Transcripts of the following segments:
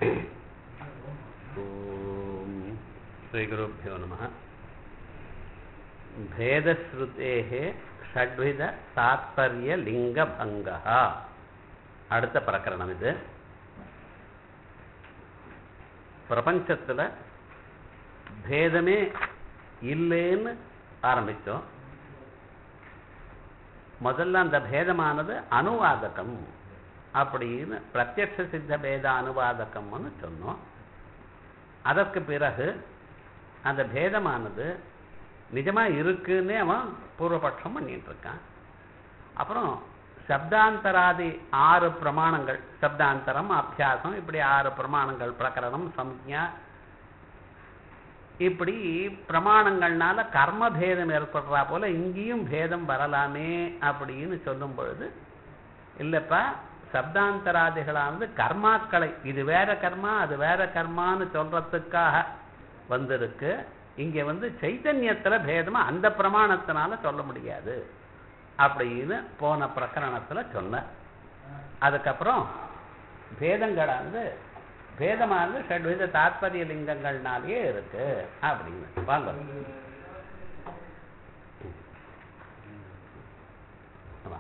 ॐ श्रीगुरुभ्यो नमः भेदश्रुतेः षड्विध तात्पर्यलिङ्गभङ्गः அடுத்த பிரகரணம் இது பிரபஞ்சத்தில் பேதமே இல்லைன்னு ஆரம்பித்தோம் முதல்ல அந்த பேதமானது அனுவாதகம் அப்படின்னு பிரத்யக்ஷ சித்த பேத அனுவாதகம்னு சொன்னோம் அதற்கு பிறகு அந்த பேதமானது நிஜமாக இருக்குன்னே அவன் பூர்வபட்சம் பண்ணிட்டு இருக்கான் அப்புறம் சப்தாந்தராதி ஆறு பிரமாணங்கள் சப்தாந்தரம் அபியாசம் இப்படி ஆறு பிரமாணங்கள் பிரகரணம் சம்ஞா இப்படி பிரமாணங்கள்னால கர்ம பேதம் ஏற்படுறா போல இங்கேயும் பேதம் வரலாமே அப்படின்னு சொல்லும் பொழுது இல்லப்பா சப்தாந்தராதிகளானது கர்மாக்களை இது வேற கர்மா அது வேற கர்மான்னு சொல்றதுக்காக வந்திருக்கு இங்க வந்து சைத்தன்யத்துல பேதமா அந்த பிரமாணத்தினால சொல்ல முடியாது அப்படின்னு போன பிரகரணத்துல சொன்ன அதுக்கப்புறம் பேதங்களானது பேதமானது ஷட்வித தாத்பரிய லிங்கங்கள்னாலேயே இருக்கு அப்படின்னு வாங்க ஆமா.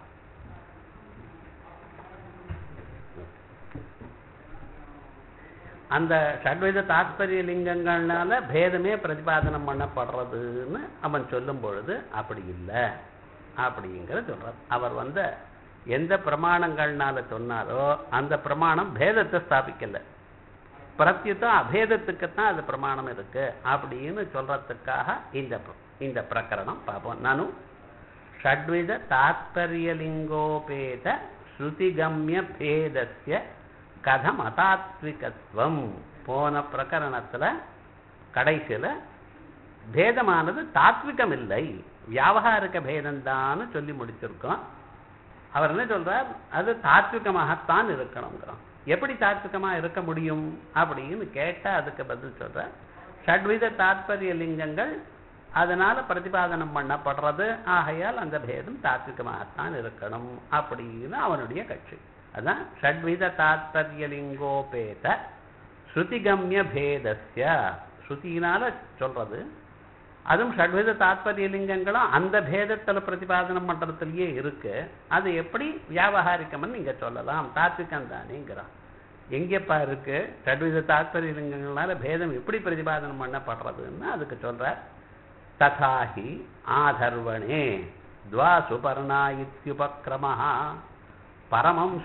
அந்த ஷட்வித தாத்பரிய லிங்கங்கள்னால பேதமே பிரதிபாதனம் பண்ணப்படுறதுன்னு அவன் சொல்லும் பொழுது அப்படி இல்லை அப்படிங்கிற சொல்றார் அவர் வந்து எந்த பிரமாணங்கள்னால சொன்னாரோ அந்த பிரமாணம் பேதத்தை ஸ்தாபிக்கல பிரத்யுத்தம் அபேதத்துக்குத்தான் அது பிரமாணம் இருக்கு அப்படின்னு சொல்றதுக்காக இந்த இந்த பிரகரணம் பார்ப்போம் நானும் ஷட்வித தாத்பரியலிங்கோபேத ஸ்ருதிகம்ய பேதஸ்ய கதம் அதாத்விகத்துவம் போன பிரகரணத்துல கடைசியில பேதமானது தாத்விகம் இல்லை வியாபகாரிக பேதம்தான்னு சொல்லி முடிச்சிருக்கோம் அவர் என்ன சொல்றார் அது தாத்விகமாகத்தான் இருக்கணுங்கிறோம் எப்படி தாத்விகமா இருக்க முடியும் அப்படின்னு கேட்டா அதுக்கு பதில் சொல்றார் ஷட்வித தாத்பரிய லிங்கங்கள் அதனால பிரதிபாதனம் பண்ணப்படுறது ஆகையால் அந்த பேதம் தாத்விகமாகத்தான் இருக்கணும் அப்படின்னு அவனுடைய கட்சி அதான் ஷட்வித தாத்பரிய லிங்கோபேத ஸ்ருதிகம்ய பேதஸ்ய ஸ்ருதியினால சொல்றது அதுவும் ஷட்வித தாத்பரிய லிங்கங்களும் அந்த பேதத்துல பிரதிபாதனம் பண்றதுலயே இருக்கு அது எப்படி வியாபகாரிக்கம்னு நீங்க சொல்லலாம் தாத்விகம் தானேங்கிறான் எங்கப்பா இருக்கு ஷட்வித தாத்பரிய லிங்கங்களால பேதம் எப்படி பிரதிபாதனம் பண்ணப்படுறதுன்னு அதுக்கு சொல்ற ததாஹி ஆதர்வணே துவா சுபர்ணா இத்தியுபக்ரம பரமம்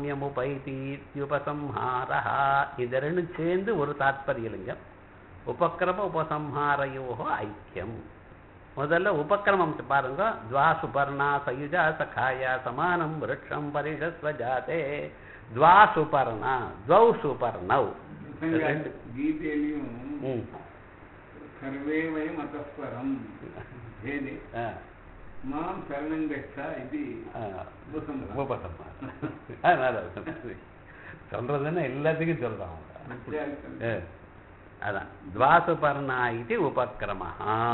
சாமியமுபைத்தீத்யுபசம்ஹாரா இந்த ரெண்டும் சேர்ந்து ஒரு தாத்பரிய லிங்கம் உபக்கிரம உபசம்ஹாரையோ ஐக்கியம் முதல்ல உபக்கிரமம் பாருங்க துவா சுபர்ணா சயுஜா சகாயா சமானம் விருட்சம் பரிஷஸ்வஜாதே துவா சுபர்ணா துவௌ சுபர்ணவ் ரெண்டு ಗೀತೆಯಲ್ಲಿಯೂ ம் ಸರ್ವೇ ವಯಂ ಅತಃಪರಂ ಭೇದೆ ஆ, ಮಾಂ ಶರಣಂ ಗಚ್ಚ ಇತಿ ஆ, உபசம்ஹாரம். உபசம்ஹாரம் அதனால சொல்றதுன்னு எல்லாத்துக்கும் சொல்றான் ಮತ್ತೆ ಆಗ್ತದೆ. ஏ, அதான் துவாசுபர்ணா இது உபக்கிரமா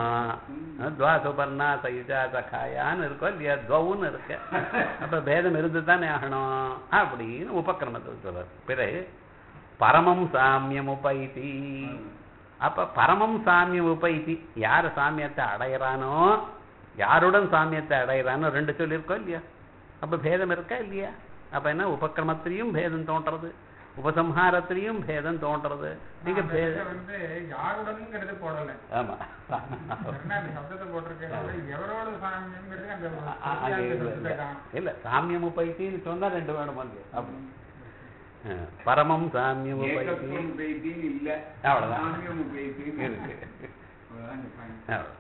துவாசுபர்ணா சயுஜா சகாயான்னு இருக்கோ இல்லையா துவவுன்னு இருக்கு அப்ப பேதம் இருந்து தானே ஆகணும் அப்படின்னு உபக்கிரமத்தை சொல்றார் பிறகு பரமம் சாமியம் உபைதி அப்ப பரமம் சாமியம் உபைதி யார் சாமியத்தை அடையிறானோ யாருடன் சாமியத்தை அடையிறானோ ரெண்டு சொல்லியிருக்கோம் இல்லையா அப்ப பேதம் இருக்கா இல்லையா அப்ப என்ன உபக்கிரமத்திலையும் பேதம் தோன்றது உபசம்ஹாரத்திலையும் பேதம் தோன்றது நீங்க அந்த பேத இடத்துல வந்து யாருடனுங்கிறது போடல ஆமா என்ன அந்த சப்தத்தை போட்டிருக்கேன் எவரோட சாமியங்கிறது அந்த அ- அ- அங்க இல்ல, சப்தத்தை இல்ல. காணும். இல்ல சாமியம் உபைத்தின்னு சொன்னா ரெண்டு வேணும் இல்லையா அப்படி ஆ, பரமம் சாமியம் உபைத்தி ஏகத்துவம் உபைத்தின்னு இல்ல அவ்வளவுதான். சாமியம் உபைத்தின்னு இருக்கு அவ்வளவுதான் இந்த point. அவ்வளவு.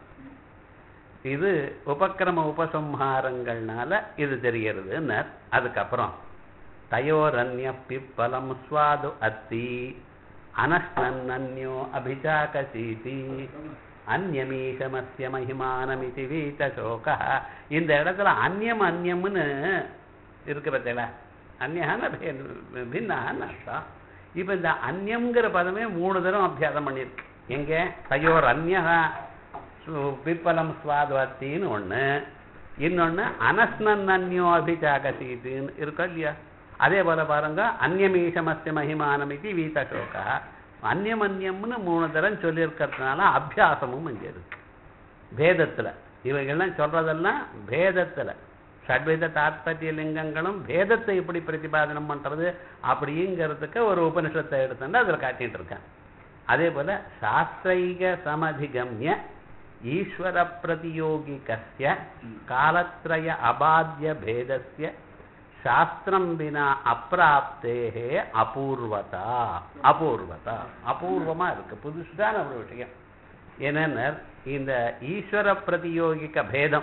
இது உபக்கிரம உபசம்ஹாரங்கள்னால இது தெரிகிறதுன்னு அதுக்கப்புறம் தயோரன்ய பிப்பலம் சுவாது அத்தி அனஸ்னன்யோ அபிஜாகசீதி அந்யமீசமஸ்ய மகிமானமிதி வீத சோக இந்த இடத்துல அந்யம் அந்யம்னு இருக்கு பார்த்தீங்களா அந்யஹான பின்னான்னு அர்த்தம் இப்போ இந்த அந்யம்ங்கிற பதமே மூணு தரம் அபியாசம் பண்ணியிருக்கு எங்க தயோர் அந்யஹா சு- பிப்பலம் சுவாதுவத்தின்னு ஒண்ணு இன்னொன்னு அனஸ்னன்யோ அபிஜாகசீதுன்னு இருக்கா இல்லையா அதே போல பாருங்க அந்நியமீசமஸ்ய மகிமானம் இது வீதசோகா அந்நியமன்யம்னு மூணு தரம் சொல்லியிருக்கிறதுனால அபியாசமும் இங்க இருக்கு பேதத்துல இவைகள்லாம் சொல்றதெல்லாம் பேதத்துல ஷட்வித தாத்பரிய லிங்கங்களும் பேதத்தை எப்படி பிரதிபாதனம் பண்றது அப்படிங்கிறதுக்கு ஒரு உபனிஷத்தை எடுத்துட்டு அதுல காட்டிட்டு இருக்கேன் அதே போல சாஸ்திரைக சமதிகம்ய ஈஸ்வர பிரதியோகிகஸ்ய காலத்ரய அபாத்திய பேதஸ்ய சாஸ்திரம் வினா அப்பிராப்தேகே அபூர்வதா அபூர்வதா அபூர்வமா இருக்கு புதுசான ஒரு விஷயம் என்னன்னா இந்த ஈஸ்வர பிரதியோகிக்க பேதம்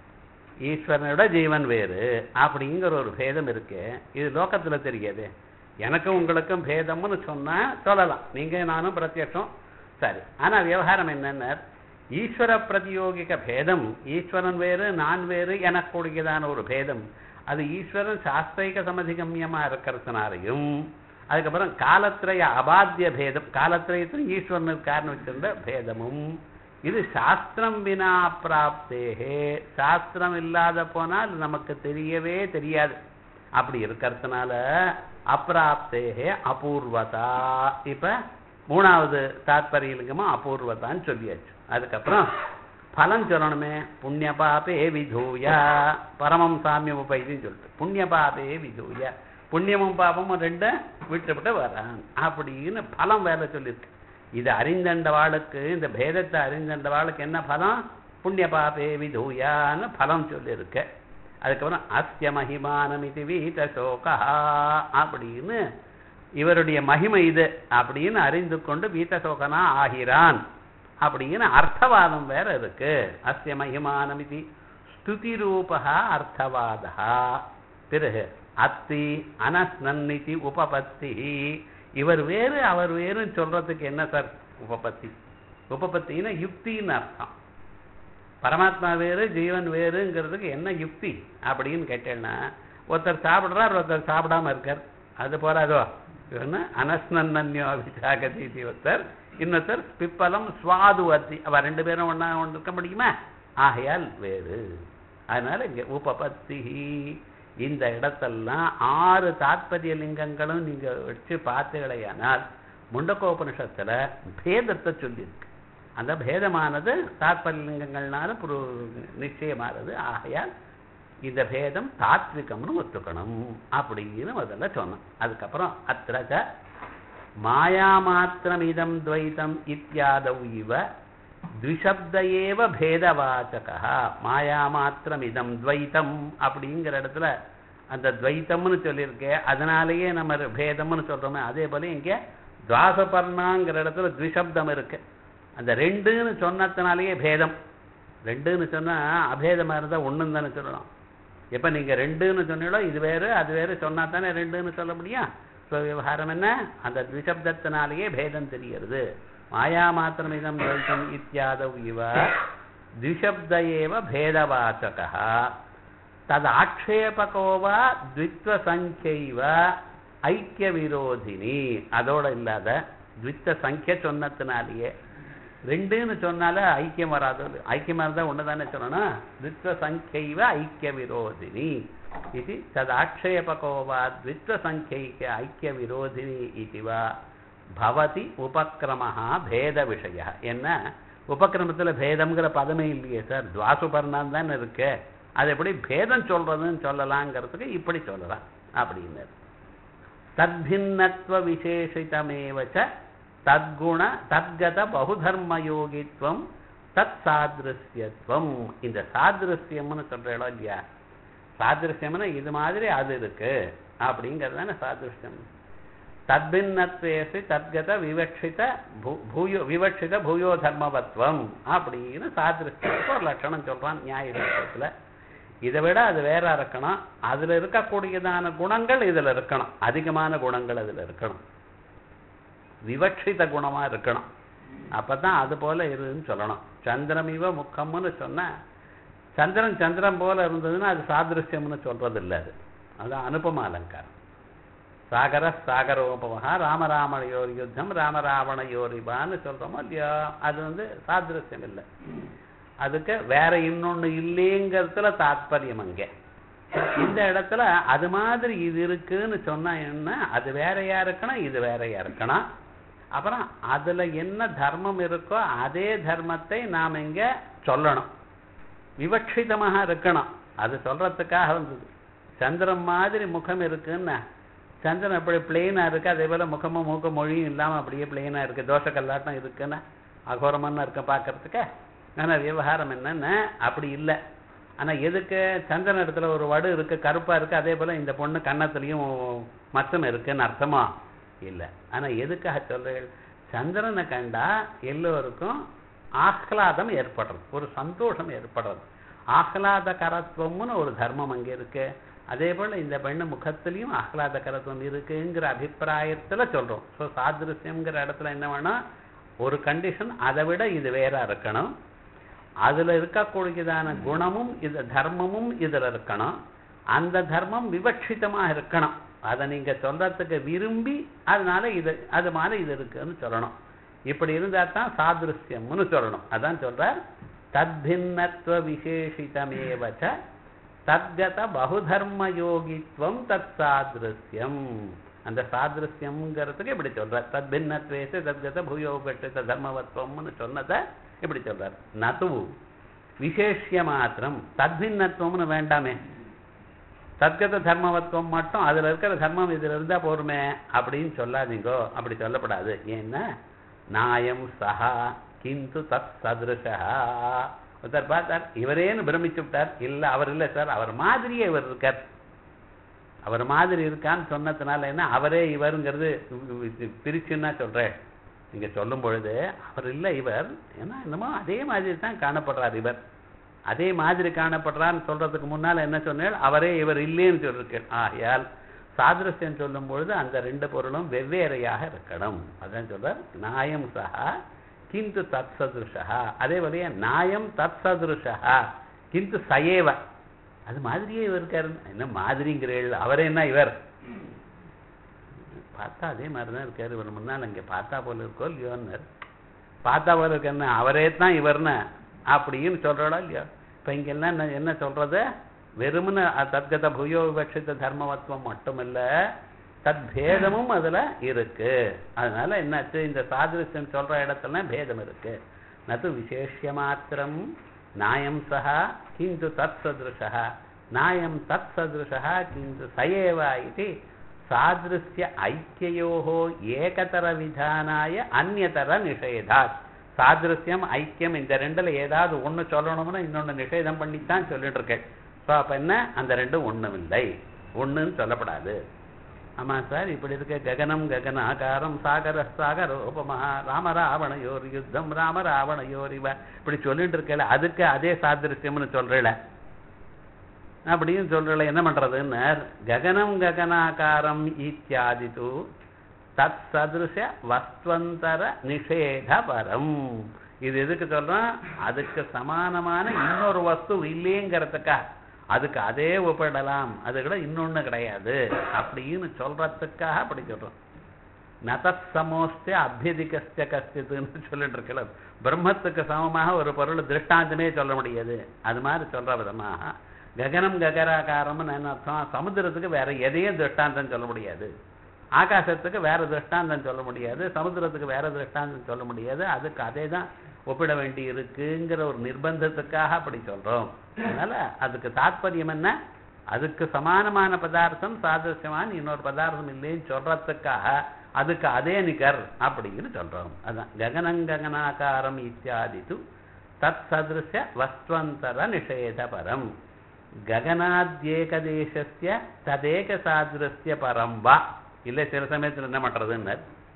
ஈஸ்வரனோட ஜீவன் வேறு அப்படிங்கிற ஒரு பேதம் இருக்கு இது லோகத்துல தெரியாது எனக்கும் உங்களுக்கும் பேதம்னு சொன்னா சொல்லலாம் நீங்க நானும் பிரத்யட்சம் சரி ஆனா விவகாரம் என்னன்னா ஈஸ்வர பிரதியோகிக பேதம் ஈஸ்வரன் வேறு நான் வேறு எனக்கூடியதான ஒரு பேதம் அது ஈஸ்வரன் சாஸ்திரிக சமதிகமியமா இருக்கிறதுனாலையும் அதுக்கப்புறம் காலத்திரய அபாத்திய பேதம் காலத்திரயத்தில் ஈஸ்வரன் இருக்காருன்னு வச்சிருந்த பேதமும் இது சாஸ்திரம் வினா பிராப்தேகே சாஸ்திரம் இல்லாத போனால் நமக்கு தெரியவே தெரியாது அப்படி இருக்கிறதுனால அப்பிராப்தேகே அபூர்வதா இப்ப மூணாவது தாத்பரியலிங்கமா அபூர்வதான்னு சொல்லியாச்சு அதுக்கப்புறம் பலன் சொல்லணுமே புண்ணிய பாபே விதூய பரமம் சாமியம் உபைதின்னு சொல்லிட்டு புண்ணிய பாபே விதூய புண்ணியமும் பாபமும் ரெண்டு விட்டு விட்டு வரான் அப்படின்னு பலம் வேலை சொல்லியிருக்கு இது அறிந்தண்ட வாளுக்கு இந்த பேதத்தை அறிந்தண்ட வாளுக்கு என்ன பலம் புண்ணிய பாபே விதூயான்னு பலம் சொல்லியிருக்கு அதுக்கப்புறம் அஸ்ய மகிமானம் இது வீத சோகா அப்படின்னு இவருடைய மகிமை இது அப்படின்னு அறிந்து கொண்டு வீத சோகனா ஆகிறான் அப்படின்னு அர்த்தவாதம் வேற இருக்கு அஸ்ய மகிமானம் இது ஸ்துதி ரூபா அர்த்தவாதா பிறகு அத்தி அனஸ்னன்னிதி உபபத்தி இவர் வேறு அவர் வேறுன்னு சொல்றதுக்கு என்ன சார் உபபத்தி உபபத்தின்னா யுக்தின்னு அர்த்தம் பரமாத்மா வேறு ஜீவன் வேறுங்கிறதுக்கு என்ன யுக்தி அப்படின்னு கேட்டேன்னா ஒருத்தர் சாப்பிடுறார் ஒருத்தர் சாப்பிடாம இருக்கார் அது போறாதோ இவன்னு அனஸ்னன்யோ அபிஷாகதி ஒருத்தர் இன்னொருத்தர் பிப்பலம் சுவாதுவத்தி அவ ரெண்டு பேரும் ஒண்ணா ஒன்று இருக்க முடியுமா ஆகையால் வேறு அதனால இங்க உபபத்தி இந்த இடத்தெல்லாம் ஆறு தாத்பரிய லிங்கங்களும் நீங்க வச்சு பார்த்தீங்களேயானால் முண்டக்கோபனிஷத்துல பேதத்தை சொல்லியிருக்கு அந்த பேதமானது தாத்பரிய லிங்கங்கள்னால புரு நிச்சயமானது ஆகையால் இந்த பேதம் தாத்விகம்னு ஒத்துக்கணும் அப்படின்னு முதல்ல சொன்னோம் அதுக்கப்புறம் அத்திரக மாயாமாத்திரமிதம் துவைத்தம் இத்தியாதவ் இவ த்விசப்த ஏவ பேதவாச்சகா மாயாமாத்திரமிதம் துவைத்தம் அப்படிங்கிற இடத்துல அந்த துவைத்தம்னு சொல்லியிருக்கேன் அதனாலேயே நம்ம பேதம்னு சொல்றோமே அதே போல இங்க துவாசபர்ணாங்கிற இடத்துல த்விசப்தம் இருக்கு அந்த ரெண்டுன்னு சொன்னதுனாலேயே பேதம் ரெண்டுன்னு சொன்னா அபேதமா இருந்தா ஒண்ணுன்னு தானே சொல்லணும் எப்ப நீங்க ரெண்டுன்னு சொன்னீங்களோ இது வேறு அது வேறு சொன்னா தானே ரெண்டுன்னு சொல்ல முடியும் ஸோ விவகாரம் என்ன அந்த த்விசப்தத்தினாலேயே பேதம் தெரிகிறது மாயா மாத்திரம் இதம் துவைத்தம் இத்தியாதவ் இவ த்விசப்த ஏவ பேதவாச்சகா தது ஆக்ஷேபகோவா த்வித்வ சங்கைவ ஐக்கிய விரோதினி அதோட இல்லாத த்வித்த சங்கிய சொன்னத்தினாலேயே ரெண்டுன்னு சொன்னால ஐக்கியம் வராது ஐக்கியமா இருந்தா ஒண்ணுதானே சொல்லணும் த்வித்வ சங்கைவ ஐக்கிய விரோதினி இது ததாட்சேபகோ வா த்வித்வ சங்கைக்க ஐக்கிய விரோதினி இது வா பவதி உபக்கிரமஹா பேத விஷய என்ன உபக்கிரமத்துல பேதம்ங்கிற பதமே இல்லையே சார் துவாசுபர்ணம் தான் இருக்கு அது எப்படி பேதம் சொல்றதுன்னு சொல்லலாங்கிறதுக்கு இப்படி சொல்லலாம் அப்படின்னு தத்பின்னத்வ விசேஷிதமேவச்ச தத்குண தத்கத பகுதர்மயோகித்வம் தத் சாதிருஷ்யத்துவம் இந்த சாதிருஷ்யம்னு சொல்றோம் இல்லையா சாதிருஷ்யம்னா இது மாதிரி அது இருக்கு அப்படிங்கிறது தானே சாதிருஷ்யம் தத்பின்னத்வேசி தத்கத விவக்ஷித பூ- பூயோ விவக்ஷித பூயோ தர்மவத்வம் அப்படின்னு சாதிருஷ்யத்துக்கு ஒரு லட்சணம் சொல்றான் நியாய இதை விட அது வேற இருக்கணும் அதுல இருக்கக்கூடியதான குணங்கள் இதுல இருக்கணும் அதிகமான குணங்கள் அதுல இருக்கணும் விவக்ஷித குணமா இருக்கணும் அப்பதான் அது போல இருன்னு சொல்லணும் சந்திரமிவ முக்கம்னு சொன்னா சந்திரன் சந்திரன் போல இருந்ததுன்னா அது சாதிருஷ்யம்னு சொல்றது இல்ல அது அது அனுபம அலங்காரம் சாகர சாகரோபமகா ராமராமணையோர் யுத்தம் ராமராவணையோரிபான்னு சொல்றோமோ இல்லையோ அது வந்து சாதிருஷ்யம் இல்லை அதுக்கு வேற இன்னொன்னு இல்லைங்கிறதுல தாத்பரியம் அங்கே இந்த இடத்துல அது மாதிரி இது இருக்குன்னு சொன்னா என்ன அது வேறையா இருக்கணும் இது வேறையா இருக்கணும் அப்புறம் அதுல என்ன தர்மம் இருக்கோ அதே தர்மத்தை நாம் இங்க சொல்லணும் விவக்ஷிதமாக இருக்கணும் அது சொல்றதுக்காக வந்தது சந்திரன் மாதிரி முகம் இருக்குன்னு சந்திரன் எப்படி பிளெயினா இருக்கு அதே போல முகமும் மூக்க மொழியும் இல்லாம அப்படியே பிளெயினா இருக்கு தோசை கல்லாட்டம் இருக்குன்னா அகோரமான இருக்க பார்க்கறதுக்கு ஆனா விவகாரம் என்னன்னா அப்படி இல்லை ஆனா எதுக்கு சந்திரன் இடத்துல ஒரு வடு இருக்கு கருப்பா இருக்கு அதே போல இந்த பொண்ணு கன்னத்துலயும் மச்சம் இருக்குன்னு அர்த்தமா இல்ல ஆனா எதுக்காக சொல்றீர்கள் சந்திரனை கண்டா எல்லோருக்கும் ஆஹ்லாதம் ஏற்படுறது ஒரு சந்தோஷம் ஏற்படுறது ஆஹ்லாதகரத்துவம்னு ஒரு தர்மம் அங்க இருக்கு அதே போல இந்த பெண்ணு முகத்திலையும் ஆஹ்லாதகரத்துவம் இருக்குங்கிற அபிப்பிராயத்துல சொல்றோம் ஸோ சாதிருஷ்யம்ங்கிற இடத்துல என்ன வேணா ஒரு கண்டிஷன் அதை விட இது வேற இருக்கணும் அதுல இருக்கக்கூடியதான குணமும் இது தர்மமும் இதுல இருக்கணும் அந்த தர்மம் விவட்சிதமா இருக்கணும் அதை நீங்க சொல்றதுக்கு விரும்பி அதனால இது அது மாதிரி இது இருக்குன்னு சொல்லணும் இப்படி இருந்தா தான் சாதிருஷ்யம்னு சொல்லணும் அதான் சொல்றார் தத்பின்னத்துவ விசேஷிதமேவச்ச தத்கத பகுதர்ம யோகித்வம் தத் சாதிருஷ்யம் அந்த சாதிருஷ்யம்ங்கிறதுக்கு இப்படி சொல்றார் தத்பின்னத்வேச தத்கத பூயோகட்சித தர்மவத்வம்னு சொன்னதை இப்படி சொல்றார் நது விசேஷிய மாத்திரம் தத்பின்னத்துவம்னு வேண்டாமே தத்கத தர்மவத்துவம் மட்டும் அதுல இருக்கிற தர்மம் இதுல இருந்தா போருமே அப்படின்னு சொல்லாதீங்கோ அப்படி சொல்லப்படாது ஏன்னா நாயம் சஹா கிந்து தத் சதுருஷா ஒருத்தர் பார்த்தார் இவரேன்னு பிரமிச்சு விட்டார் இல்ல அவர் இல்ல சார் அவர் மாதிரியே இவர் இருக்கார் அவர் மாதிரி இருக்கான்னு சொன்னதுனால என்ன அவரே இவருங்கிறது பிரிச்சுன்னா சொல்றேன் நீங்க சொல்லும் பொழுது அவர் இல்ல இவர் ஏன்னா என்னமோ அதே மாதிரி தான் காணப்படுறார் இவர் அதே மாதிரி காணப்படுறான்னு சொல்றதுக்கு முன்னால என்ன சொன்னேன் அவரே இவர் இல்லைன்னு சொல்லிருக்கேன் ஆகையால் சாதிருஷ்யம் சொல்லும் பொழுது அந்த ரெண்டு பொருளும் வெவ்வேறையாக இருக்கணும் அதான் சொல்ற நாயம் சஹா கிந்து தத் சதுருஷா அதே போலயே நாயம் தத் சதுருஷா கிந்து சயேவ அது மாதிரியே இவர் இருக்காரு என்ன மாதிரிங்கிறீள் அவரே என்ன இவர் பார்த்தா அதே மாதிரி தான் இருக்காரு இவர் முன்னால் இங்க பார்த்தா போல இருக்கோ இல்லையோன்னு பார்த்தா போல இருக்கன்னு அவரே தான் இவர்னு அப்படின்னு சொல்றோடா இல்லையோ இப்ப இங்க எல்லாம் என்ன- என்ன சொல்றது வெறுமனு தத்கத புயோ விவட்சித்த தர்மவத்துவம் மட்டுமில்ல தத்பேதமும் அதுல இருக்கு அதனால என்னாச்சு இந்த சாதிருஷ்யம் சொல்ற இடத்துல பேதம் இருக்கு நது விசேஷ மாத்திரம் நாயம் சஹா கிந்து தத் சதுருஷா நாயம் தத் சதுருஷா கிந்து சயேவ இது சாதிருஷ்ய ஐக்கியோஹோ ஏகதர விதானாய அந்நியதர நிஷேதாத் சாதிருஷ்யம் ஐக்கியம் இந்த ரெண்டுல ஏதாவது ஒண்ணு சொல்லணும்னா இன்னொன்னு நிஷேதம் பண்ணித்தான் சொல்லிட்டு இருக்கேன் ஸோ அப்ப என்ன அந்த ரெண்டும் ஒண்ணும் இல்லை ஒண்ணுன்னு சொல்லப்படாது ஆமா சார் இப்படி இருக்க ககனம் ககன ஆகாரம் சாகர சாகர உபமா ராம ராவணையோர் யுத்தம் ராம ராவணையோர் இவ இப்படி சொல்லிட்டு இருக்கல அதுக்கு அதே சாதிருஷ்யம்னு சொல்றேல அப்படின்னு சொல்றல என்ன பண்றதுன்னு ககனம் ககனாகாரம் இத்தியாதி தூ தத் சதுருஷ வஸ்துவந்தர நிஷேத பரம் இது எதுக்கு சொல்றோம் அதுக்கு சமானமான இன்னொரு வஸ்து இல்லைங்கிறதுக்கா அதுக்கு அதே ஒப்பிடலாம் அது கூட இன்னொன்னு கிடையாது அப்படின்னு சொல்றதுக்காக அப்படி சொல்றோம் நதத் சமோஸ்தே அபியதிகஸ்த கஸ்தித்துன்னு சொல்லிட்டு இருக்கல பிரம்மத்துக்கு சமமாக ஒரு பொருள் திருஷ்டாந்தமே சொல்ல முடியாது அது மாதிரி சொல்ற விதமாக ககனம் ககராகாரம்னு என்ன அர்த்தம் சமுத்திரத்துக்கு வேற எதையும் திருஷ்டாந்தம் சொல்ல முடியாது ஆகாசத்துக்கு வேற திருஷ்டாந்தம் சொல்ல முடியாது சமுத்திரத்துக்கு வேற திருஷ்டாந்தம் சொல்ல முடியாது அதுக்கு அதே தான் ஒப்பிட வேண்டி இருக்குங்கிற ஒரு நிர்பந்தத்துக்காக அப்படி சொல்றோம் அதனால அதுக்கு தாத்பரியம் என்ன அதுக்கு சமானமான பதார்த்தம் சாதசியமான இன்னொரு பதார்த்தம் இல்லைன்னு சொல்றதுக்காக அதுக்கு அதே நிகர் அப்படின்னு சொல்றோம் அதான் ககனங்ககனாகாரம் இத்தியாதி து தத் சதிருஷ வஸ்துவந்தர நிஷேத பரம் ககனாத்யேகதேசஸ்ய ததேக சாதிரஸ்ய பரம் வா இல்லை சில சமயத்தில் என்ன பண்றதுன்னு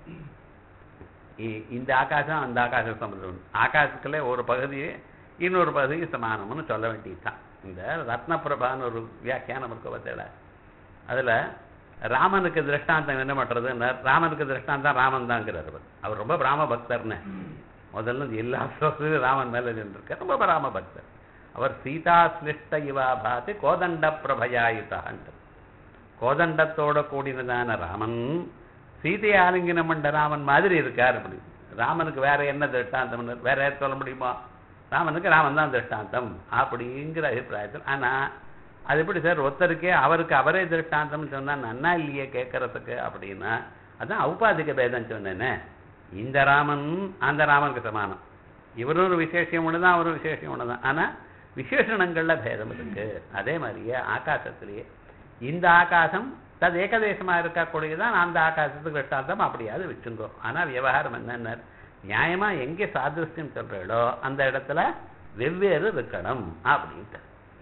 இ- இந்த ஆகாசம் அந்த ஆகாசம் சம்பந்தம் ஆகாசத்துல ஒரு பகுதி இன்னொரு பகுதி சமானம்னு சொல்ல வேண்டியதுதான் இந்த ரத்னபிரபான்னு ஒரு வியாக்கியானம் இருக்க பார்த்தேல அதுல ராமனுக்கு திருஷ்டாந்தம் என்ன பண்றதுன்னு ராமனுக்கு திருஷ்டாந்தம் ராமன் தாங்கிறார் அவர் அவர் ரொம்ப ராம பக்தர்னு முதல்ல எல்லா சோதனையும் ராமன் மேல நின்றுருக்கார் ரொம்ப ராம பக்தர் அவர் சீதா சிலிஷ்ட இவா பாதி கோதண்ட பிரபயாயுதான்ட்டு கோதண்டத்தோட கூடினதான ராமன் சீதையை ஆலிங்கனம் பண்ண ராமன் மாதிரி இருக்கார் அப்படி ராமனுக்கு வேற என்ன திருஷ்டாந்தம் வேற யார் சொல்ல முடியுமா ராமனுக்கு ராமன் தான் திருஷ்டாந்தம் அப்படிங்கிற அபிப்பிராயத்தில் ஆனா அது எப்படி சார் ஒருத்தருக்கே அவருக்கு அவரே திருஷ்டாந்தம்னு சொன்னா நன்னா இல்லையே கேட்கறதுக்கு அப்படின்னா அதான் ஔபாதிக பேதம் சொன்னேனே இந்த ராமன் அந்த ராமனுக்கு சமானம் இவரும் ஒரு விசேஷம் ஒண்ணுதான் அவரும் விசேஷம் ஒண்ணுதான் ஆனா விசேஷணங்கள்ல பேதம் இருக்கு அதே மாதிரியே ஆகாசத்திலேயே இந்த ஆகாசம் தது ஏகதேசமா இருக்கக்கூடியதான் அந்த ஆகாசத்துக்கு திருஷ்டாந்தம் அப்படியாவது வச்சுங்கோ ஆனா விவகாரம் என்னென்ன நியாயமா எங்கே சாதிருஷ்யம் சொல்றீங்களோ அந்த இடத்துல வெவ்வேறு இருக்கணும் அப்படின்ட்டு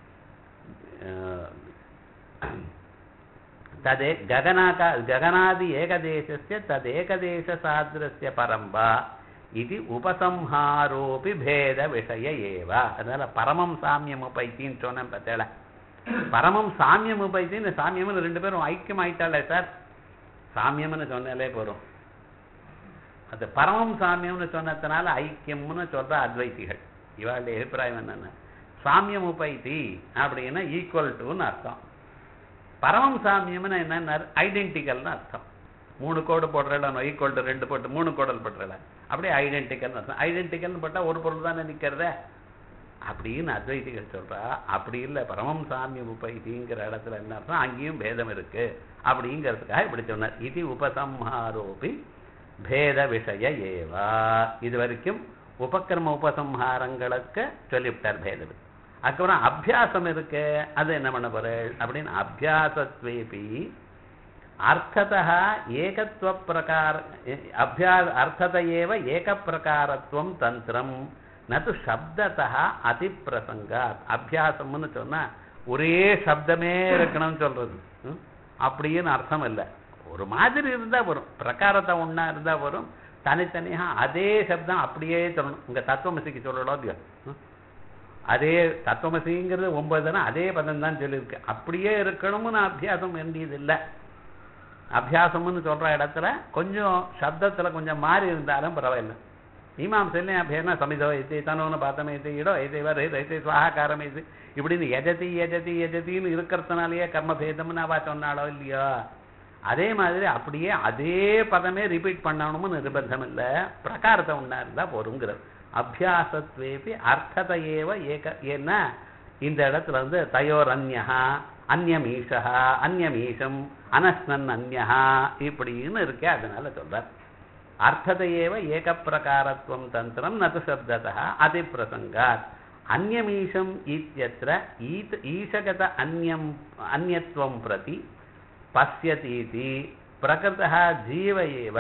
அஹ் ததே ககனாகா ககனாதி ஏகதேசஸ்ய ததேகதேச சாத்திரஸ்ய பரம்பா இது உபசம்ஹாரோபி பேத விஷய ஏவ அதனால பரமம் சாமியம் உபைத்தின்னு சொன்னேன் பார்த்தேல பரமம் சாமியம் உபைத்தின்னு சாமியம்னு ரெண்டு பேரும் ஐக்கியம் ஆயிட்டாலே சார் சாமியம்னு சொன்னாலே போறோம் அது பரமம் சாமியம்னு சொன்னதுனால ஐக்கியம்னு சொல்ற அத்வைத்திகள் இவாளுடைய அபிப்பிராயம் என்னன்னா சாமியம் உபைத்தி அப்படின்னா ஈக்குவல் டுன்னு அர்த்தம் பரமம் சாமியம்னு என்ன ஐடென்டிக்கல்னு அர்த்தம் மூணு கோடு போடுறல ஈக்குவல் டு ரெண்டு போட்டு மூணு கோடல் போடுறல அப்படியே ஐடென்டிக்கல்னு அர்த்தம் ஐடென்டிக்கல்னு போட்டா ஒரு பொருள் தானே நிக்கிறத அப்படின்னு அத்வைதிகள் சொல்றா அப்படி இல்லை பரமம் சாமியம் உபைதிங்கிற இடத்துல என்ன அர்த்தம் அங்கேயும் பேதம் இருக்கு அப்படிங்கிறதுக்காக இப்படி சொன்னார் இது உபசம்ஹாரோபி பேத விஷய ஏவா இது வரைக்கும் உபக்கிரம உபசம்ஹாரங்களுக்கு சொல்லிவிட்டார் பேதம் அதுக்கப்புறம் அபியாசம் இருக்கு அது என்ன பண்ண போறேள் அப்படின்னு அபியாசத்வேபி அர்த்ததா ஏகத்துவ பிரகார அபியா அர்த்தத ஏவ ஏக பிரகாரத்துவம் தந்திரம் நது சப்தத்தா அதிப்பிரசங்காத் அபியாசம்னு சொன்னா ஒரே சப்தமே இருக்கணும்னு சொல்றது ம்? அப்படின்னு அர்த்தம் இல்லை ஒரு மாதிரி இருந்தா வரும் பிரகாரத்தை ஒண்ணா இருந்தா வரும் தனித்தனியா அதே சப்தம் அப்படியே சொல்லணும் உங்க தத்துவமசிக்கு சொல்லணும் இல்லையோ ம்? அதே தத்துவமசிங்கிறது ஒன்பதுனா அதே பதம் தான் சொல்லியிருக்கு அப்படியே இருக்கணும்னு அபியாசம் வேண்டியது இல்லை அபியாசம்னு சொல்ற இடத்துல கொஞ்சம் சப்தத்துல கொஞ்சம் மாறி இருந்தாலும் பரவாயில்லை மீமாம்சையிலே அபியானா சமிதோ இது தனோன்னு பார்த்தமே இது இடோ இது வர இது இது சுவாகாரம் இது இப்படின்னு எஜதி எஜதி எஜதின்னு இருக்கிறதுனாலயே கர்மபேதம்னு அவ சொன்னாலோ இல்லையோ அதே மாதிரி அப்படியே அதே பதமே ரிப்பீட் பண்ணணும்னு நிர்பந்தம் இல்லை பிரகாரத்தை ஒன்றா இருந்தால் போருங்கிறது அபியாசத்வேபி அர்த்தத்தை ஏவ ஏக ஏன்னா இந்த இடத்துல வந்து தயோர் அந்யஹா அந்யமீஷா அந்யமீஷம் அனஸ்னன் அந்யஹா இப்படின்னு இருக்கே அதனால சொல்றார் அர்த்தத்தை ஏவ ஏக பிரகாரத்துவம் தந்திரம் நது சப்ததா அதிப்பிரசங்காத் அந்யமீஷம் இத்தியத்திர ஈத் ஈஷகத அந்யம் அந்யத்வம் பிரதி பசியதீதி பிரகிருதः ஜீவ ஏவ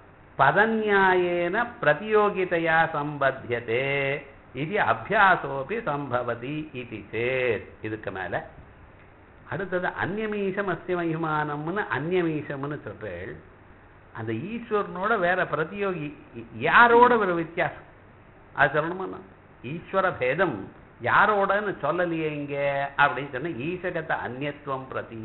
பதநியாயேன பிரதியோகிதையா சம்பத்தியதே இது அபியாசோபி சம்பவதி இது சேத் இதுக்கு மேல அடுத்தது அந்யமீஷம் அஸ்ய மகிமானம்னு அந்யமீஷம்னு சொல்றேள் அந்த ஈஸ்வரனோட வேற பிரதியோகி யாரோட ஒரு வித்தியாசம் அது சொல்லணுமா ஈஸ்வர பேதம் யாரோடன்னு சொல்லலையே இங்க அப்படின்னு சொன்னா ஈசகத்த அந்நியத்துவம் பிரதி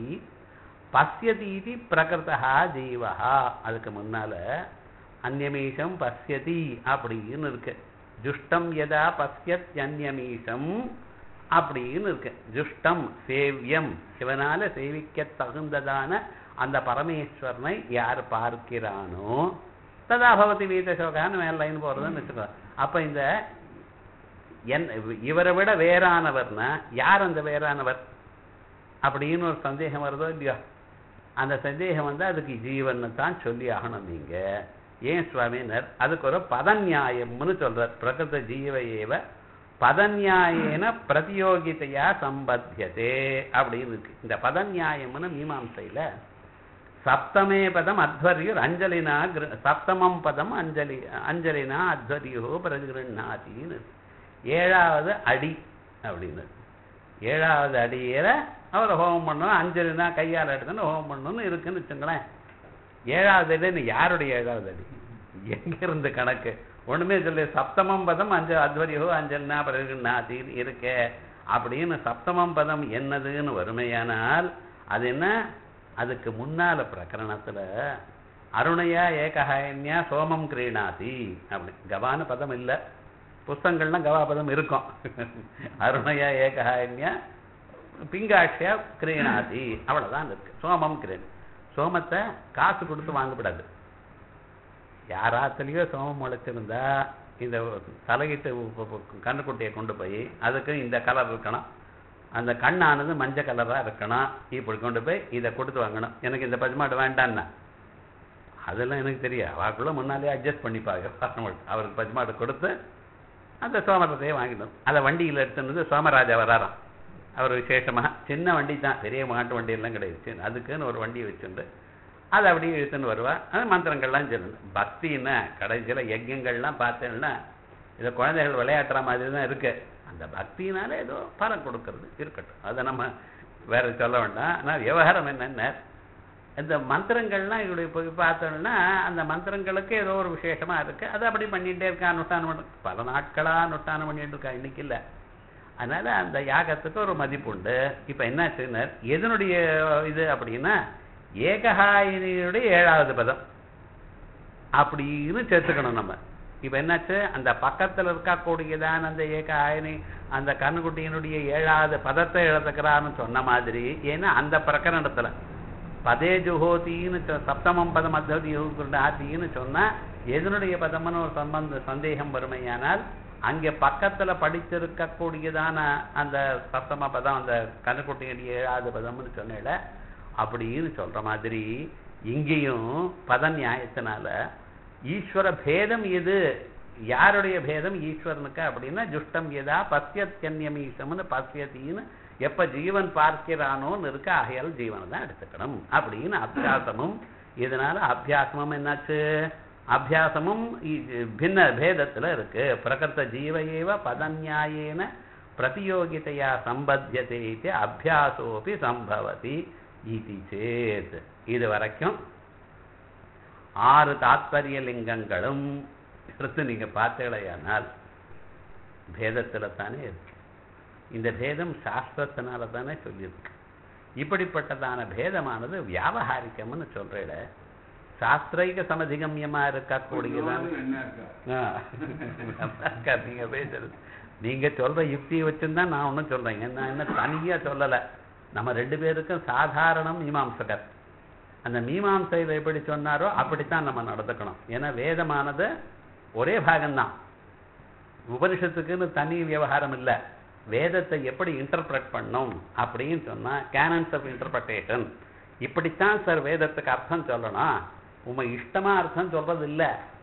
பசியதீதி பிரகிருதா ஜீவஹா அதுக்கு முன்னால அந்யமீஷம் பசியதி அப்படின்னு இருக்கு ஜுஷ்டம் யதா பசியத் அந்யமீஷம் அப்படின்னு இருக்கு ஜுஷ்டம் சேவியம் இவனால சேவிக்க தகுந்ததான அந்த பரமேஸ்வரனை யார் பார்க்கிறானோ ததா பவதி வீத சோகான்னு மேல லைன் போறதுன்னு வச்சுக்கோ அப்ப இந்த என் இவரை விட வேறானவர்னா யார் அந்த வேறானவர் அப்படின்னு ஒரு சந்தேகம் வருதோ இல்லையோ அந்த சந்தேகம் வந்து அதுக்கு ஜீவன் தான் சொல்லி ஆகணும் நீங்க ஏன் சுவாமினர் அதுக்கு ஒரு பதநியாயம்னு சொல்றார் பிரகிருத ஜீவ ஏவ பதநியாயேன பிரதியோகிதையா சம்பத்தியதே அப்படின்னு இருக்கு இந்த பதநியாயம்னு மீமாம்சையில சப்தமே பதம் அத்வரியுர் அஞ்சலினா கிரு- சப்தமம் பதம் அஞ்சலி அஞ்சலினா அத்வரியோ பிரகிருண்ணாத்தின்னு இருக்கு. ஏழாவது அடி அப்படின்னு ஏழாவது அடியில அவர் ஹோமம் பண்ணணும் அஞ்சலினா கையால் எடுத்துன்னு ஹோமம் பண்ணணும்னு இருக்குன்னு வச்சுங்களேன் ஏழாவது அடின்னு யாருடைய ஏழாவது அடி எங்கிருந்து கணக்கு ஒண்ணுமே சொல்லு சப்தமம் பதம் அஞ்ச அத்வரியோ அஞ்சல்னா பிரகிருண்ணாத்தி இருக்க அப்படின்னு சப்தமம் பதம் என்னதுன்னு வறுமையானால் அது என்ன அதுக்கு முன்னால பிரகரணத்துல அருணையா ஏகஹாயன்யா சோமம் கிரீணாதி அப்படி கவான பதம் இல்ல புஸ்தங்கள்லாம் கவா பதம் இருக்கும் அருணையா ஏகஹாயன்யா பிங்காட்சியா கிரீணாதி அவ்வளவுதான் இருக்கு சோமம் கிரீண் சோமத்தை காசு கொடுத்து வாங்கப்படாது யாராத்துலயோ சோமம் முளைச்சிருந்தா இந்த தலையிட்டு கண்ணுக்குட்டியை கொண்டு போய் அதுக்கு இந்த கலர் இருக்கணும் அந்த கண்ணானது மஞ்சள் கலரா இருக்கணும் இப்படி கொண்டு போய் இதை கொடுத்து வாங்கணும் எனக்கு இந்த பசுமாடு வேண்டான்னா அதெல்லாம் எனக்கு தெரியும் அவாக்குள்ள முன்னாலே அட்ஜஸ்ட் பண்ணிப்பாங்க அவருக்கு பசுமாடு கொடுத்து அந்த சோமரத்தையே வாங்கிடும் அதை வண்டியில் எடுத்துன்னு வந்து சோமராஜா வராராம் அவர் விசேஷமா சின்ன வண்டி தான் பெரிய மாட்டு வண்டி எல்லாம் கிடையாது சின்ன- அதுக்குன்னு ஒரு வண்டியை வச்சுட்டு அதை அப்படியே இழுத்துன்னு வருவா அது மந்திரங்கள்லாம் சொல்லணும் பக்தின்னா கடைசியில யஜ்யங்கள்லாம் பார்த்தேன்னா இதை குழந்தைகள் விளையாடுற மாதிரி தான் இருக்கு அந்த பக்தினால ஏதோ பலன் கொடுக்கறது இருக்கட்டும் அதை நம்ம வேற சொல்ல வேண்டாம் ஆனால் விவகாரம் என்னென்ன இந்த மந்திரங்கள்லாம் இப்படி போய் பார்த்தோம்னா அந்த மந்திரங்களுக்கு ஏதோ ஒரு விசேஷமா இருக்கு அதை அப்படி பண்ணிட்டே இருக்கா அனுஷ்டானம் பண்ண பல நாட்களா அனுஷ்டானம் பண்ணிட்டு இருக்கா இன்னைக்கு இல்ல அதனால அந்த யாகத்துக்கு ஒரு மதிப்பு உண்டு இப்ப என்னாச்சுன்னு எதனுடைய இது அப்படின்னா ஏகஹாயினியுடைய ஏழாவது பதம் அப்படின்னு சேர்த்துக்கணும் நம்ம இப்ப என்னாச்சு அந்த பக்கத்துல இருக்கக்கூடியதான் அந்த ஏக ஆயனி அந்த கண்ணுக்குட்டியினுடைய ஏழாவது பதத்தை எழுதுக்கிறான்னு சொன்ன மாதிரி ஏன்னா அந்த பிரகரணத்துல பதே ஜுஹோத்தின்னு சொ- சப்தமம் பதம் அத்தவதி யுகுண்டாத்தின்னு சொன்னா எதனுடைய பதம்னு ஒரு சம்பந்த சந்தேகம் வறுமையானால் அங்கே பக்கத்துல படிச்சிருக்கக்கூடியதான அந்த சப்தம பதம் அந்த கண்ணுக்குட்டியினுடைய ஏழாவது பதம்னு சொன்னேல அப்படின்னு சொல்ற மாதிரி இங்கேயும் பத நியாயத்தினால ஈஸ்வர பேதம் எது யாருடைய பேதம் ஈஸ்வரனுக்கு அப்படின்னா ஜுஷ்டம் எதா பசியத்யன்யமீசம்னு பசியத்தின்னு எப்ப ஜீவன் பார்க்கிறானோன்னு இருக்கு ஆகையால் ஜீவனை தான் எடுத்துக்கணும் அப்படின்னு அபியாசமும் இதனால அபியாசமும் என்னாச்சு அபியாசமும் இ- பின்ன பேதத்துல இருக்கு பிரகிருத ஜீவ ஏவ பதநியாயேன பிரதியோகிதையா சம்பத்தியதே இது அபியாசோபி சம்பவதி இது சேத் இது வரைக்கும் ஆறு தாத்பரிய லிங்கங்களும் எடுத்து நீங்க பார்த்தீங்களேயானால் பேதத்துல தானே இருக்கு இந்த பேதம் சாஸ்திரத்தினால தானே சொல்லியிருக்கு இப்படிப்பட்டதான பேதமானது வியாபகாரிக்கம்னு சொல்றேட சாஸ்திரைக சமதிகமியமா இருக்கக்கூடியதான் யோகம் என்ன இருக்கா ஆ. நல்லா இருக்கா நீங்க பேசுறது நீங்க சொல்ற யுக்தியை வச்சுதான் நான் ஒண்ணும் சொல்றேன் நான் என்ன தனியா சொல்லல நம்ம ரெண்டு பேருக்கும் சாதாரணம் மீமாம்சகர் அந்த மீமாம்சையில எப்படி சொன்னாரோ அப்படித்தான் நம்ம நடந்துக்கணும் ஏன்னா வேதமானது ஒரே பாகம்தான் உபனிஷத்துக்குன்னு தனி விவகாரம் இல்ல வேதத்தை எப்படி இன்டர்பிரட் பண்ணும் அப்படின்னு சொன்னா கேனன்ஸ் ஆஃப் இன்டர்பிரட்டேஷன் இப்படித்தான் சார் வேதத்துக்கு அர்த்தம் சொல்லணும் உங்க இஷ்டமா அர்த்தம் சொல்றது இல்ல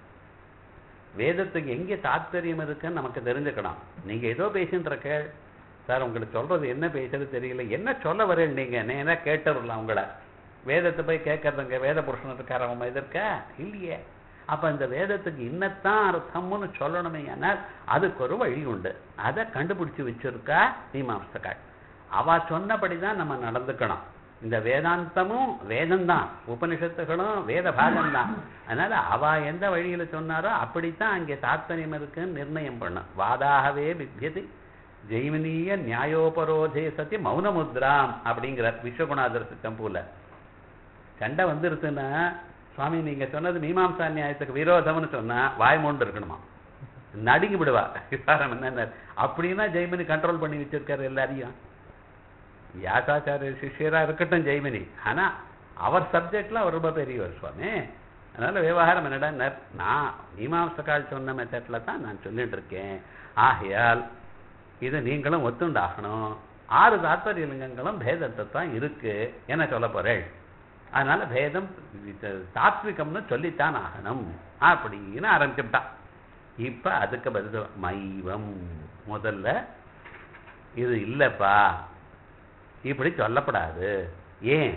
வேதத்துக்கு எங்க தாத்பரியம் இருக்குன்னு நமக்கு தெரிஞ்சுக்கணும் நீங்க ஏதோ பேசிட்டு இருக்க சார் உங்களுக்கு சொல்றது என்ன பேசுறது தெரியல என்ன சொல்ல வரேன் நீங்க நேரா கேட்டுடலாம் உங்களை வேதத்தை போய் கேட்கறதுங்க வேத புருஷன் இருக்கார அவன் எதிர்க்க இல்லையே அப்ப இந்த வேதத்துக்கு இன்னத்தான் அர்த்தம்னு சொல்லணுமே ஆனால் அதுக்கு ஒரு வழி உண்டு அதை கண்டுபிடிச்சு வச்சிருக்கா மீமாம்சக்காள் அவ சொன்னபடிதான் நம்ம நடந்துக்கணும் இந்த வேதாந்தமும் வேதம்தான் உபனிஷத்துகளும் வேத பாகம்தான் அதனால அவ எந்த வழியில சொன்னாரோ அப்படித்தான் அங்கே தாத்பரியம் இருக்குன்னு நிர்ணயம் பண்ணும் வாதாகவே வித்தியதி ஜெய்மினிய நியாயோபரோதே சத்தி மௌனமுத்ராம் அப்படிங்கிற விஸ்வகுணாதர சித்தம்பூல சண்டை வந்துருச்சுன்னா சுவாமி நீங்க சொன்னது மீமாம்சா நியாயத்துக்கு விரோதம்னு சொன்னா வாய் மூண்டு இருக்கணுமா நடுங்கி விடுவா விசாரம் என்ன அப்படின்னா ஜெய்மினி கண்ட்ரோல் பண்ணி வச்சிருக்காரு எல்லாரையும் வியாசாச்சாரிய சிஷ்யரா இருக்கட்டும் ஜெய்மினி ஆனா அவர் சப்ஜெக்ட்ல அவர் ரொம்ப பெரியவர் சுவாமி அதனால விவகாரம் என்னடா நான் மீமாம்சக்கால் சொன்ன மெத்தட்ல தான் நான் சொல்லிட்டு இருக்கேன் ஆகையால் இதை நீங்களும் ஒத்துண்டாகணும் ஆறு தாத்பரிய லிங்கங்களும் பேதத்தை தான் இருக்கு என்ன சொல்ல போறேன் அதனால பேதம் இது தாத்விகம்னு சொல்லித்தான் ஆகணும் அப்படின்னு ஆரம்பிச்சுட்டான் இப்ப அதுக்கு பதில் மைவம் முதல்ல இது இல்லப்பா இப்படி சொல்லப்படாது ஏன்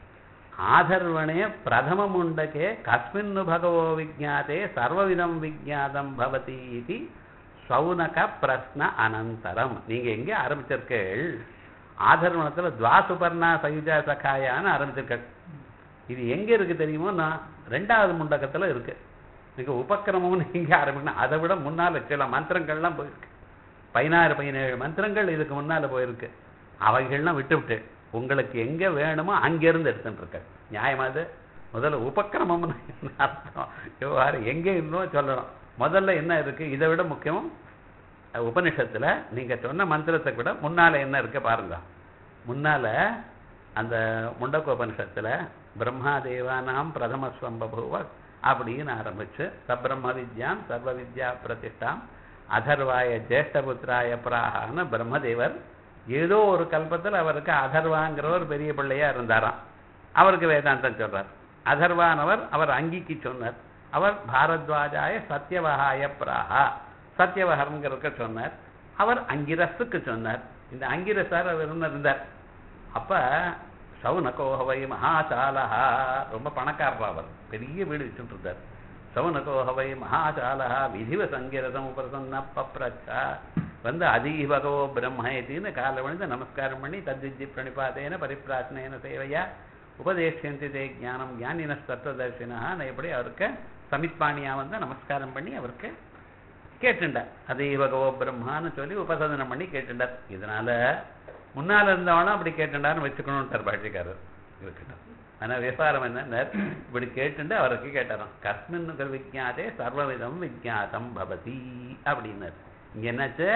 ஆதர்வணே பிரதம முண்டகே கஸ்மின்னு பகவோ விஜாதே சர்வவிதம் விஜாதம் பவதி இது சௌனக பிரஸ்ன அனந்தரம் நீங்க எங்க ஆரம்பிச்சிருக்கீள் ஆதர்வணத்துல துவாசுபர்ணா சயுஜா சகாயான்னு ஆரம்பிச்சிருக்க இது எங்க இருக்கு தெரியுமோ நான் ரெண்டாவது முண்டகத்துல இருக்கு நீங்க உபக்கிரமம்னு நீங்க ஆரம்பிக்கணும் அதை விட முன்னால சில மந்திரங்கள்லாம் போயிருக்கு பதினாறு பதினேழு மந்திரங்கள் இதுக்கு முன்னால போயிருக்கு அவைகள்லாம் விட்டு விட்டு உங்களுக்கு எங்க வேணுமோ அங்கிருந்து எடுத்துட்டு இருக்க நியாயமாது முதல்ல உபக்கிரமம்னு என்ன அர்த்தம் விவகாரம் எங்க இருந்தோம் சொல்லணும் முதல்ல என்ன இருக்கு இதை விட முக்கியம் அஹ் உபனிஷத்துல நீங்க சொன்ன மந்திரத்தை விட முன்னால என்ன இருக்கு பாருங்க முன்னால அந்த முண்டகோபனிஷத்துல பிரம்மா தேவானாம் பிரதம ஸ்வம்பபுவ அப்படின்னு ஆரம்பிச்சு சப்ரம்ம வித்யாம் சர்வ வித்யா பிரதிஷ்டாம் அதர்வாய ஜேஷ்டபுத்திராய பிராகான்னு பிரம்மதேவர் ஏதோ ஒரு கல்பத்தில் அவருக்கு அதர்வாங்கிற ஒரு பெரிய பிள்ளையா இருந்தாராம் அவருக்கு வேதாந்தம் சொல்றார் அதர்வானவர் அவர் அங்கிக்கு சொன்னார் அவர் பாரத்வாஜாய சத்யவகாய பிராகா சத்யவகரங்கிறதுக்கு சொன்னார் அவர் அங்கிரஸுக்கு சொன்னார் இந்த அங்கிரசார் அவர் இருந்தார் அப்ப சவுனகோஹவை மகாசாலஹா ரொம்ப பணக்காரர் அவர் பெரிய வீடு வச்சுட்டு இருந்தார் சவுனகோஹவை மகாசாலஹா விதிவ சங்கிரதம் உபரசன்ன பப்ரச்சா வந்து அதீவகோ பிரம்மேதின்னு காலை விழுந்து நமஸ்காரம் பண்ணி தத்விஜி பிரணிபாதேன பரிப்பிராசனேன சேவையா உபதேசியந்தி தே ஞானம் ஞானின தத்துவதர்சினா எப்படி அவருக்கு சமித்பாணியா வந்து நமஸ்காரம் பண்ணி அவருக்கு கேட்டுண்டார் அதீவகோ பிரம்மான்னு சொல்லி உபசதனம் பண்ணி கேட்டுண்டார் இதனால முன்னால இருந்தவனும் அப்படி கேட்டுண்டான்னு வச்சுக்கணும்ட்டார் பாஷிக்காரர் இருக்கட்டும் ஆனா விவகாரம் என்ன இப்படி கேட்டுண்டு அவருக்கு கேட்டாராம் கஸ்மின் விஜாதே சர்வவிதம் விஜாதம் பவதி அப்படின்னாரு இங்க என்னாச்சு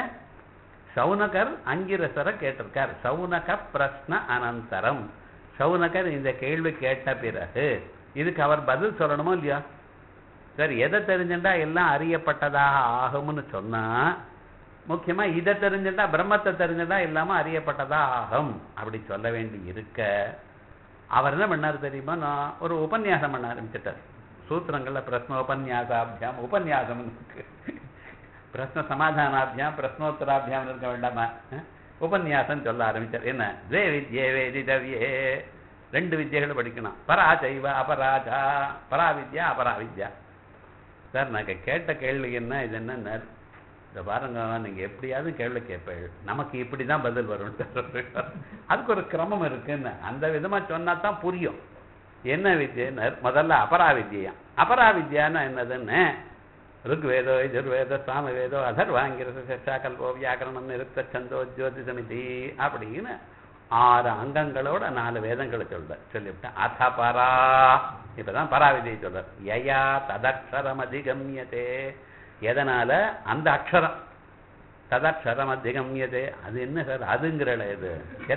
சவுனகர் அங்கிரசரை கேட்டிருக்கார் சவுனக பிரஸ்ன அனந்தரம் சவுனகர் இந்த கேள்வி கேட்ட பிறகு இதுக்கு அவர் பதில் சொல்லணுமோ இல்லையா சார் எதை தெரிஞ்சுட்டா எல்லாம் அறியப்பட்டதாக ஆகும்னு சொன்னா முக்கியமா இதை தெரிஞ்சுட்டா பிரம்மத்தை தெரிஞ்சுட்டா எல்லாமே அறியப்பட்டதா ஆகும் அப்படி சொல்ல வேண்டி இருக்க அவர் என்ன பண்ணார் தெரியுமா நான் ஒரு உபன்யாசம் பண்ண ஆரம்பிச்சிட்டார் சூத்திரங்கள்ல பிரஸ்னோபன்யாசாபியாம் உபன்யாசம் இருக்கு பிரஸ்ன சமாதானாபியாம் பிரஸ்னோத்தராபியாம் இருக்க வேண்டாமா அஹ்? உபன்யாசம் சொல்ல ஆரம்பிச்சார் என்ன ஜே வித்யே வேதிதவ்யே ரெண்டு வித்யைகளை படிக்கணும் பராஜைவ அபராஜா பராவித்யா அபராவித்யா சார் நாங்க கேட்ட கேள்வி என்ன இது என்ன இந்த பாருங்க நீங்க எப்படியாவது கேள்வி கேட்பீங்க நமக்கு இப்படிதான் பதில் வரும் அதுக்கு ஒரு கிரமம் இருக்குன்னு அந்த விதமா சொன்னா தான் புரியும் என்ன வித்யனர் முதல்ல அபராவித்யா அபராவித்யான்னா என்னதுன்னு ருக்வேதோ யஜுர்வேதோ சாமவேதோ அதர்வாங்கிரச சஷாகல்போ வியாக்கரணம் நிருத்த சந்தோ ஜோதிஷமிதி அப்படின்னு ஆறு அங்கங்களோட நாலு வேதங்களை சொல்ற சொல்லிவிட்டேன் அத பரா இப்பதான் பராவிதியை சொல்ற யயா ததக்ஷரம் அதிகமியதே எதனால அந்த அக்ஷரம் ததக்ஷரம் அதிகமியதே அது என்ன சார் அதுங்கிறல இது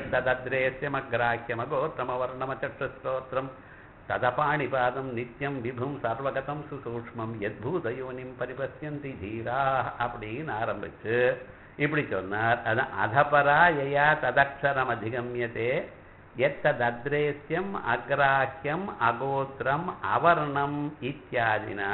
எத்ததத்ரேசியமக்ராக்கியம் அகோத்தம வர்ணம சற்றஸ்தோத்திரம் ததபாணிபாதம் நித்யம் விபும் சர்வகதம் சுசூக்ஷ்மம் யத்பூதயோனிம் பரிபசியந்தி தீரா அப்படின்னு ஆரம்பிச்சு இப்படி சொன்னார் அதான் அதபரா யயா ததக்ஷரம் அதிகமியதே எத்ததத்ரேசியம் அக்ராஹ்யம் அகோத்திரம் அவர்ணம் இத்தியாதினா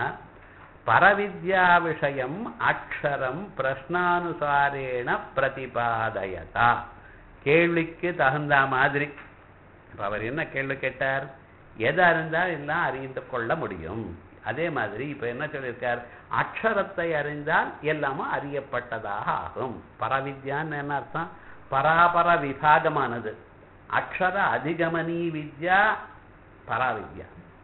பரவித்யா விஷயம் அக்ஷரம் பிரஷ்னானுசாரேண பிரதிபாதயதா கேள்விக்கு தகுந்த மாதிரி இப்ப அவர் என்ன கேள்வி கேட்டார் எதா இருந்தால் எல்லாம் அறிந்து கொள்ள முடியும் அதே மாதிரி இப்ப என்ன சொல்லியிருக்கார் அக்ஷரத்தை அறிந்தால் எல்லாமும் அறியப்பட்டதாக ஆகும் பரவித்யான்னு என்ன அர்த்தம் பராபர விபாகமானது அக்ஷர அதிகமனி வித்யா பராவித்யா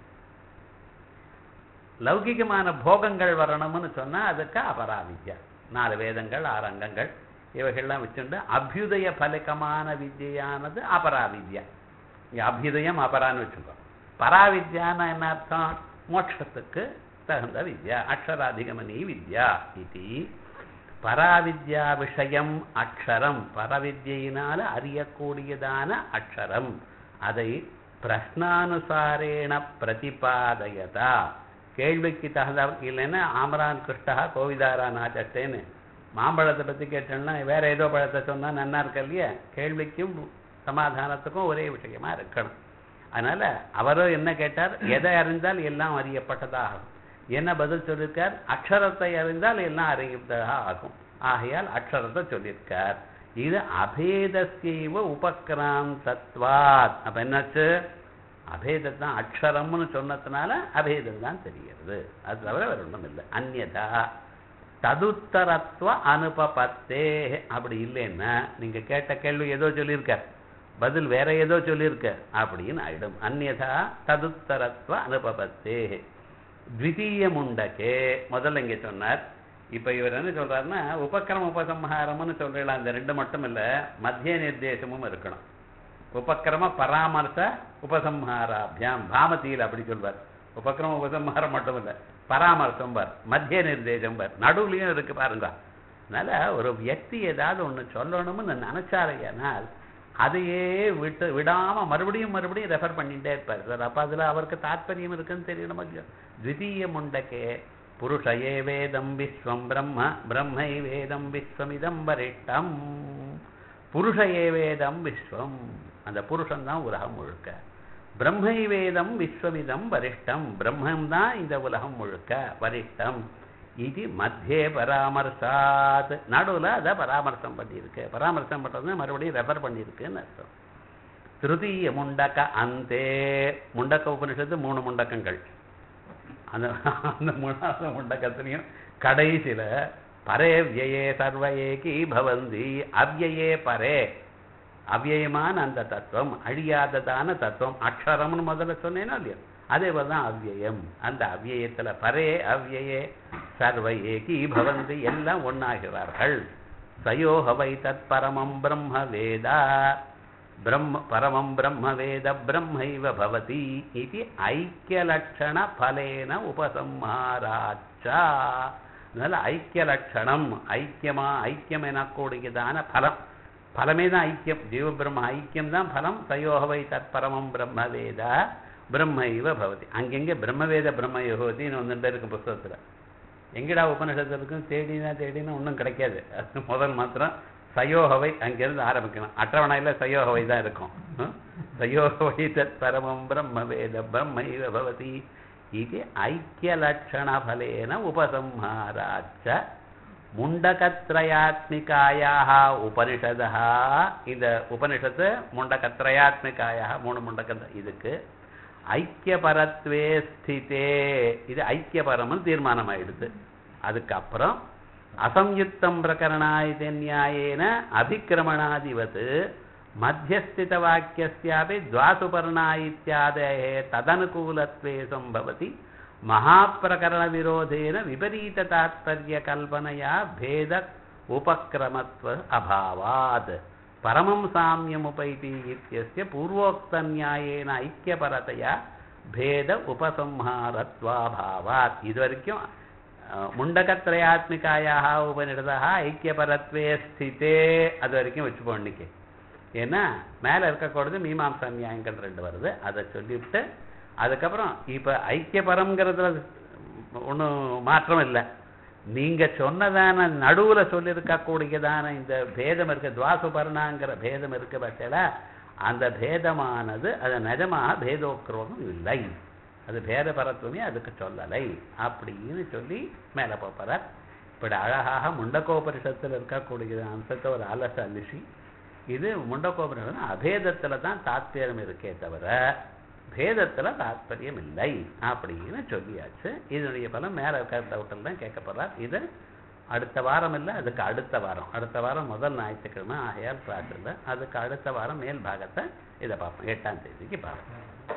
லௌகிகமான போகங்கள் வரணும்னு சொன்னா அதுக்கு அபராவித்யா நாலு வேதங்கள் ஆறு அங்கங்கள் இவைகள்லாம் வச்சுண்டு அபியுதய பலிகமான வித்யானது அபராவித்யா இங்க அபியுதயம் அபரான்னு வச்சுக்கோ பராவித்யான்னு என்ன அர்த்தம் மோட்சத்துக்கு தகுந்த வித்யா அக்ஷராதிகமனி வித்யா இது பராவித்யா விஷயம் அக்ஷரம் பரவித்யினால அறியக்கூடியதான அக்ஷரம் அதை பிரஷ்னானுசாரேண பிரதிபாதயதா கேள்விக்கு தகுந்த இல்லைன்னா ஆமரான் கிருஷ்டா கோவிதாரா நாச்சட்டேன்னு மாம்பழத்தை பத்தி கேட்டோம்னா வேற ஏதோ பழத்தை சொன்னா நன்னா இருக்கு இல்லையா கேள்விக்கும் சமாதானத்துக்கும் ஒரே விஷயமா இருக்கணும் அதனால அவரும் என்ன கேட்டார் எதை அறிந்தால் எல்லாம் அறியப்பட்டதாகும் என்ன பதில் சொல்லியிருக்கார் அக்ஷரத்தை அறிந்தால் எல்லாம் அறியப்பட்டதாக ஆகும் ஆகையால் அக்ஷரத்தை சொல்லியிருக்கார் இது அபேதஸ்யைவ உபக்ராந்தத்வாத் அப்ப என்னாச்சு அபேதம் தான் அக்ஷரம்னு சொன்னதுனால அபேதம் தான் தெரிகிறது அது தவிர வேற ஒன்றும் இல்லை அந்நதா ததுத்தரத்துவ அனுபபத்தே அப்படி இல்லைன்னா நீங்க கேட்ட கேள்வி ஏதோ சொல்லியிருக்கார் பதில் வேற ஏதோ சொல்லியிருக்க அப்படின்னு ஆயிடும் அந்நதா ததுத்தரத்துவ அனுபபத்தே த்விதீய முண்டக்கே முதல்ல இங்க சொன்னார் இப்ப இவர் என்ன சொல்றாருன்னா உபக்கிரம உபசம்ஹாரம்னு சொல்றீங்களா அந்த ரெண்டு மட்டும் இல்ல மத்திய நிர்தேசமும் இருக்கணும் உபக்கிரம பராமர்ச உபசம்ஹாராபியாம் பாமதியில் அப்படி சொல்வார் உபக்கிரம உபசம்ஹாரம் மட்டும் இல்ல பராமர்சம் பார் மத்திய நிர்தேசம் பார் நடுவுலயும் இருக்கு பாருங்க அதனால ஒரு வியக்தி ஏதாவது ஒண்ணு சொல்லணும்னு நினைச்சாரையானால் அதையே விட்டு விடாம மறுபடியும் மறுபடியும் ரெஃபர் பண்ணிட்டே இருப்பார் சார் அப்ப அதுல அவருக்கு தாற்பயம் இருக்குன்னு தெரியணும் இல்லையோ த்விதீய முண்டக்கே புருஷயே வேதம் விஸ்வம் பிரம்ம பிரம்மை வேதம் விஸ்வமிதம் வரிட்டம் புருஷ ஏவேதம் விஸ்வம் அந்த புருஷன் தான் உலகம் முழுக்க பிரம்மை வேதம் விஸ்வமிதம் வரிஷ்டம் பிரம்மம் தான் இந்த உலகம் முழுக்க வரிஷ்டம் இது மத்தியே பராமர்சாத் நடுவுல அதை பராமர்சம் பண்ணியிருக்கு பராமர்சம் பண்றது மறுபடியும் ரெஃபர் பண்ணியிருக்குன்னு அர்த்தம் திருதீய முண்டக்க அந்தே முண்டக்க உபனிஷத்து மூணு முண்டக்கங்கள் அந்த அந்த மூணாவது முண்டக்கத்திலையும் கடைசியில பரே வியே சர்வ ஏகி பவந்தி அவ்யயே பரே அவ்யயமான அந்த தத்துவம் அழியாததான தத்துவம் அக்ஷரம்னு முதல்ல சொன்னேனோ இல்லையோ அதே போல தான் அவ்யயம் அந்த அவ்யயத்துல பரே அவ்யயே சர்வ ஏகி பவந்தி எல்லாம் ஒன்னாகிறார்கள் சயோஹவை தத் பரமம் பிரம்ம வேதா பிரம்ம பரமம் பிரம்ம வேத பிரம்மைவ பவதி இது ஐக்கியலட்சண பலேன உபசம்ஹாராச்சா அதனால ஐக்கிய லட்சணம் ஐக்கியமா ஐக்கியம் எனக்கூடியதான பலம் பலமே தான் ஐக்கியம் ஜீவ பிரம்ம ஐக்கியம் தான் பலம் சயோகவை தத் பரமம் பிரம்ம வேத பிரம்ம இவ பவதி அங்கெங்க பிரம்மவேத பிரம்ம யோகத்தின்னு வந்துட்டு இருக்கு புஸ்தகத்துல எங்கடா உபனிஷத்து இருக்கும் தேடினா தேடினா ஒன்றும் கிடைக்காது அது முதல் மாத்திரம் சயோகவை அங்கிருந்து ஆரம்பிக்கணும் அட்டவணையில சயோகவை தான் இருக்கும் ம்? சயோகவை தத் பரமம் பிரம்ம வேத பிரம்ம இவ பவதி இது ஐக்கியலட்சணபலேன உபசம்ஹாராச்ச முண்டகத்ரயாத்மிகாயாக உபனிஷதா இந்த உபனிஷத்து முண்டகத்ரயாத்மிகாயாக மூணு முண்டக இதுக்கு ஐக்கியபரத்வே ஸ்திதே இது ஐக்கியபரம்னு தீர்மானம் ஆயிடுது அதுக்கப்புறம் அசம்யுக்தம் பிரகரணாயுத நியாயேன அபிக்கிரமணாதிவத் மத்தியஸ்தித வாக்கியஸ்யாபி துவாசுபர்ணா இத்தியாதயே ததனுகூலத்வே சம்பவதி மகாப்பிரகரண விரோதேன விபரீத தாத்பர்ய கல்பனையா பேத உபக்கிரமத்வ அபாவாத் பரமம் சாமியமுபைதி இத்தியஸ்ய பூர்வோக்த நியாயேன ஐக்கியபரதையா பேத உபசம்ஹாரத்வாபாவாத் இது வரைக்கும் அஹ், முண்டகத்ரயாத்மிகாயாக உபநிடதா ஐக்கியபரத்வே ஸ்திதே அது வரைக்கும் வச்சுப்போம் இன்னைக்கு ஏன்னா மேல இருக்கக்கூடாது மீமாம்சா நியாயங்கள் ரெண்டு வருது அதை சொல்லிவிட்டு அதுக்கப்புறம் இப்ப ஐக்கியபரம்ங்கிறதுல ஒன்றும் மாற்றம் இல்லை நீங்க சொன்னதான நடுவுல சொல்லியிருக்கக்கூடியதான இந்த பேதம் இருக்க துவாசுபர்ணாங்கிற பேதம் இருக்க பட்சல அந்த பேதமானது அது நிஜமாக பேதோக்ரோகம் இல்லை அது பேத பரத்துவமே அதுக்கு சொல்லலை அப்படின்னு சொல்லி மேல போறார் இப்படி அழகாக முண்டக்கோபரிஷத்தில் இருக்கக்கூடிய அம்சத்தை ஒரு அலச அலிசி இது முண்டக்கோபரிஷம் அபேதத்துல தான் தாத்பரியம் இருக்கே தவிர பேதத்துல தாத்பரியம் இல்லை அப்படின்னு சொல்லியாச்சு இதனுடைய பலம் மேல இருக்கிற டவுட்டில் தான் கேட்க போறார் இது அடுத்த வாரம் இல்லை அதுக்கு அடுத்த வாரம் அடுத்த வாரம் முதல் ஞாயிற்றுக்கிழமை ஆகையால் கிளாஸ் இல்லை அதுக்கு அடுத்த வாரம் மேல் பாகத்தை இதை பார்ப்போம் எட்டாம் தேதிக்கு பார்ப்போம்